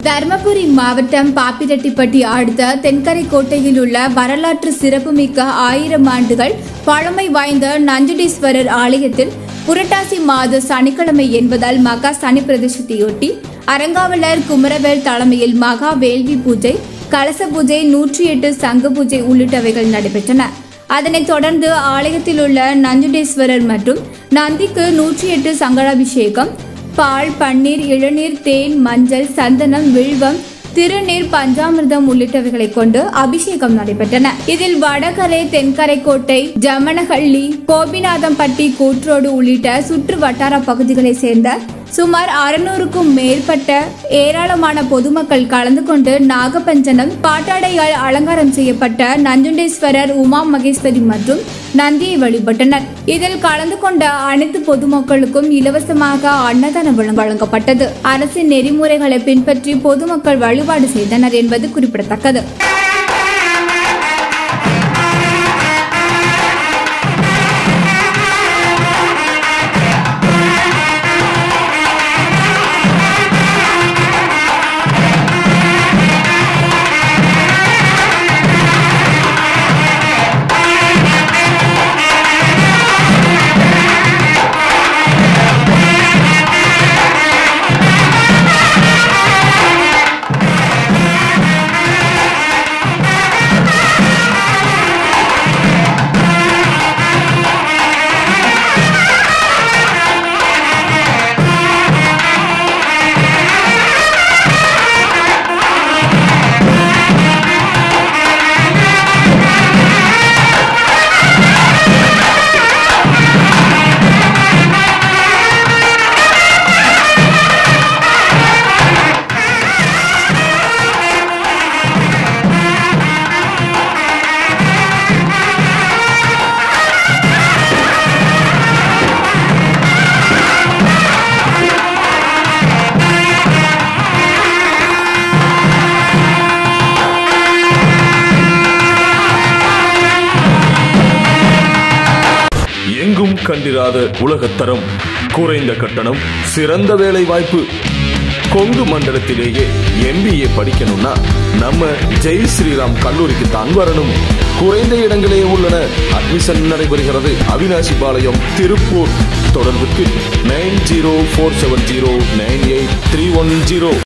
தருமபுரி மாவட்டம் பாப்பிரெட்டிப்பட்டி அடுத்த தென்கரைக்கோட்டையில் உள்ள வரலாற்று சிறப்புமிக்க ஆயிரம் ஆண்டுகள் பழமை வாய்ந்த நஞ்சுடீஸ்வரர் ஆலயத்தில் புரட்டாசி மாத சனிக்கிழமை என்பதால் மகா சனி பிரதேசத்தையொட்டி அரங்காவலர் குமரவேல் தலைமையில் மகா வேள்வி பூஜை கலச பூஜை நூற்றி எட்டு சங்க பூஜை உள்ளிட்டவைகள் நடைபெற்றன அதனைத் தொடர்ந்து ஆலயத்தில் உள்ள நஞ்சுடேஸ்வரர் மற்றும் நந்திக்கு நூற்றி எட்டு சங்கடாபிஷேகம் பால் பன்னீர் இளநீர் தேன் மஞ்சள் சந்தனம் வில்வம் திருநீர் பஞ்சாமிர்தம் உள்ளிட்டவைகளை கொண்டு அபிஷேகம் நடைபெற்றன இதில் வடகரை தென்கரை கோட்டை ஜமனஹள்ளி கோபிநாதம்பட்டி கூற்றோடு உள்ளிட்ட சுற்று வட்டார பகுதிகளைச் சேர்ந்த சுமார் அறுநூறுக்கும் மேற்பட்ட ஏராளமான பொதுமக்கள் கலந்து கொண்டு நாகபஞ்சனம் பாட்டாடையால் அலங்காரம் செய்யப்பட்ட நஞ்சுண்டேஸ்வரர் உமா மகேஸ்வரி மற்றும் நந்தியை வழிபட்டனர் இதில் கலந்து கொண்ட அனைத்து பொதுமக்களுக்கும் இலவசமாக அன்னதானம் வழங்க- வழங்கப்பட்டது அரசின் நெறிமுறைகளை பின்பற்றி பொதுமக்கள் வழிபாடு செய்தனர் என்பது குறிப்பிடத்தக்கது எங்கும் கண்டிராத உலகத்தரம் குறைந்த கட்டணம் சிறந்த வேலை வாய்ப்பு கொங்கு மண்டலத்திலேயே எம்பிஏ படிக்கணும்னா நம்ம ஜெய் ஸ்ரீராம் கல்லூரிக்கு தான் வரணும் குறைந்த இடங்களே உள்ளன அட்மிஷன் நடைபெறுகிறது அவினாசி பாளையம் திருப்பூர் தொடர்புக்கு nine zero four seven zero nine eight three one zero